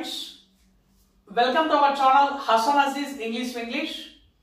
friends welcome to our channel Hasan Aziz English English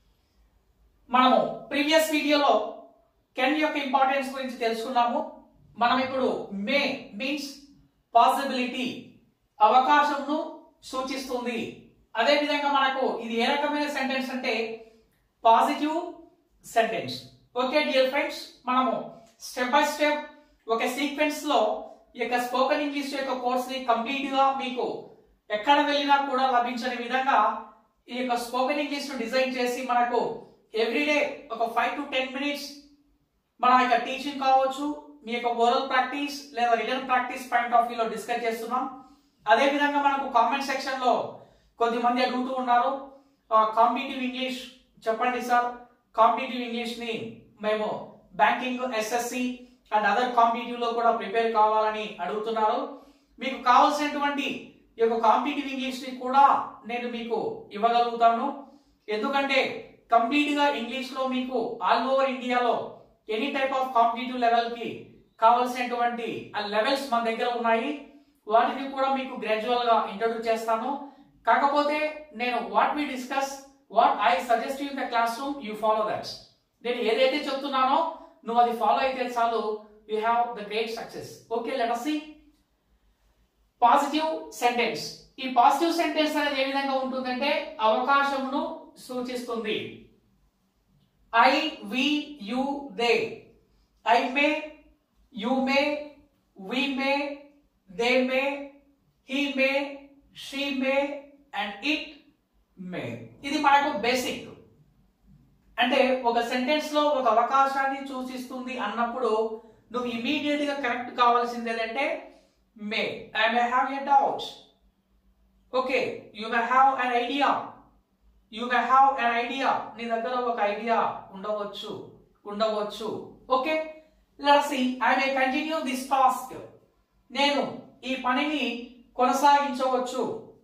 మనము previous వీడియోలో can యొక్క ఇంపార్టెన్స్ గురించి తెలుసుకున్నాము మనం ఇప్పుడు మే మీన్స్ పాసిబిలిటీ అవకాశంను సూచిస్తుంది అదే విధంగా మనకు ఇది ఏ రకమైన సెంటెన్స్ అంటే positive sentence okay dear friends మనము స్టెప్ బై స్టెప్ ఒక సీక్వెన్స్ లో ఈ యొక్క స్పోకెన్ ఇంగ్లీష్ యొక్క కోర్స్ ని కంప్లీట్ గా మీకు ఎక్కడ వెళ్ళినా కూడా లభించని విధంగా ఈ యొక్క స్పోకెన్ ఇంగ్లీష్ ను డిజైన్ చేసి మనకు ఎవ్రీడే ఒక ఫైవ్ టు టెన్ మినిట్స్ మన యొక్క టీచింగ్ కావచ్చు మీ యొక్క ఓరల్ ప్రాక్టీస్ లేదా రిటర్న్ ప్రాక్టీస్ పాయింట్ ఆఫ్ వ్యూలో డిస్కస్ చేస్తున్నాం అదే విధంగా మనకు కామెంట్ సెక్షన్ లో కొద్దిమంది అడుగుతూ ఉన్నారు కాంపిటేటివ్ ఇంగ్లీష్ చెప్పండి సార్ కాంపిటేటివ్ ఇంగ్లీష్ ని మేము banking SSC and other competitive లో కూడా ప్రిపేర్ కావాలని అడుగుతున్నారు మీకు కావాల్సినటువంటి ఈ యొక్క కాంపిటేటివ్ ఇంగ్లీష్ ని కూడా నేను మీకు ఇవ్వగలుగుతాను ఎందుకంటే కంప్లీట్ గా ఇంగ్లీష్ లో మీకు ఆల్ ఓవర్ ఇండియాలో any type of competitive level కి కావాల్సినటువంటి ఆ లెవెల్స్ మన దగ్గర ఉన్నాయి వాటిని కూడా మీకు గ్రాడ్యువల్ గా ఇంట్రడ్యూస్ చేస్తాను కాకపోతే నేను what we discuss what I suggest in the classroom you follow that నేను ఏదైతే చెప్తున్నానో నువ్వు అది ఫాలో అయితే చాలు you have the great success okay let us see positive sentence ఈ పాజిటివ్ సెంటెన్స్ అనేది ఏ విధంగా ఉంటుందంటే అవకాశమును సూచిస్తుంది I we you they I may you may we may they may he may she may and it may ఇది మనకు basic అంటే ఒక సెంటెన్స్ లో ఒక అవకాశాన్ని సూచిస్తుంది అన్నప్పుడు నువ్వు ఇమీడియట్ గా కరెక్ట్ కావాల్సింది ఏంటంటే may I may have a doubt okay you may have an idea you may have an idea నీ దగ్గర ఒక ఐడియా ఉండవచ్చు ఉండవచ్చు okay let's see I may continue this task నేను ఈ పనిని కొనసాగించవచ్చు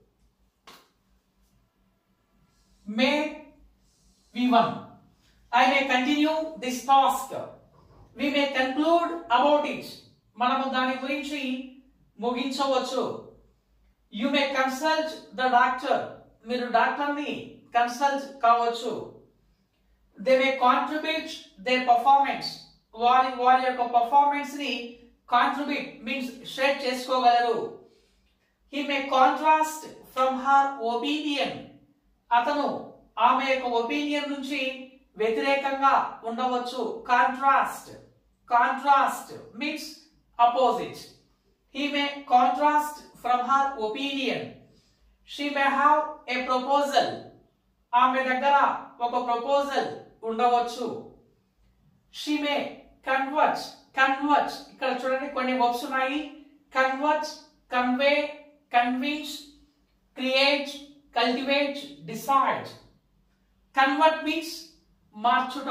may we one I may continue this task we may conclude about it మనము దాని గురించి ముగించవచ్చు you may consult the doctor మీరు డాక్టర్ని కన్సల్ట్ కావచ్చు they may contribute they performance వారి వారి యొక్క పర్ఫార్మెన్స్ ని కాంట్రిబ్యూట్ మీన్స్ షేర్ చేసుకోగలరు he may contrast from her opinion అతను ఆమె యొక్క ఒపీనియన్ నుంచి వ్యతిరేకంగా ఉండవచ్చు contrast contrast means opposite he may contrast from her opinion she may have a proposal ఆమె దగ్గర ఒక ప్రపోజల్ ఉండవచ్చు షీ మే కన్వర్ట్ కన్వర్ట్ ఇక్కడ చూడండి కొన్ని వర్బ్స్ ఉన్నాయి convert convey convince create cultivate decide convert means మార్చుట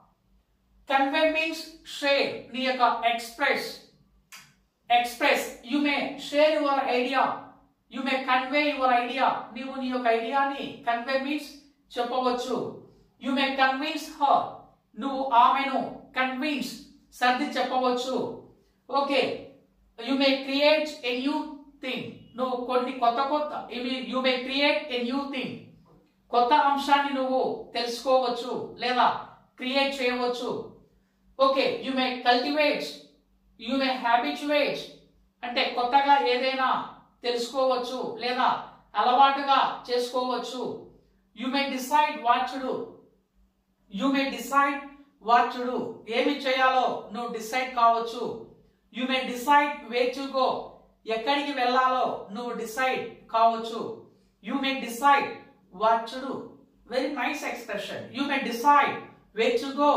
కన్వే మీన్స్ షేర్ నీ యొక్క express express you may share your idea you may convey your idea నీవు నీ యొక్క ఐడియాని కన్వే మీన్స్ చెప్పవచ్చు యు మే కన్విన్స్ హర్ నువ్వు ఆమెను కన్విన్స్ సర్ది చెప్పవచ్చు okay you may create a new thing నువ్వు కొన్ని కొత్త కొత్త you may create a new thing కొత్త అంశాన్ని నువ్వు తెలుసుకోవచ్చు లేదా క్రియేట్ చేయవచ్చు okay you may cultivate you may habituate అంటే కొత్తగా ఏదైనా తెలుసుకోవచ్చు లేదా అలవాటుగా చేసుకోవచ్చు you may decide what to do you may decide what to do ఏమి చేయాలో నువ్వు డిసైడ్ కావచ్చు you may decide way to go ఎక్కడికి వెళ్ళాలో నువ్వు డిసైడ్ కావచ్చు you may decide what to do very nice expression you may decide way to go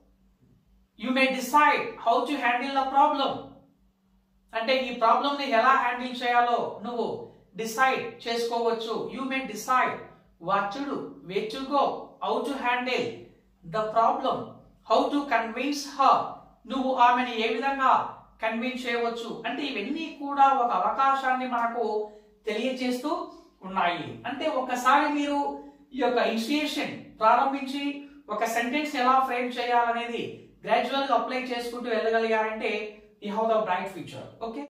you may decide how to handle the problem అంటే ఈ problem ని ఎలా handle చేయాలో నువ్వు డిసైడ్ చేసుకోవచ్చు you may decide what to do way to go how to handle the problem how to convince her నువ్వు ఆమెను ఏ విధంగా కన్విన్స్ చేయవచ్చు అంటే ఇవన్నీ కూడా ఒక అవకాశాన్ని మనకు తెలియజేస్తూ ఉన్నాయి అంటే ఒకసారి మీరు ఈ యొక్క ఇనిషియేషన్ ప్రారంభించి ఒక సెంటెన్స్ ఎలా ఫ్రేమ్ చేయాలనేది గ్రాడ్యువల్ గా అప్లై చేసుకుంటూ వెళ్ళగలిగారంటే you have the bright future okay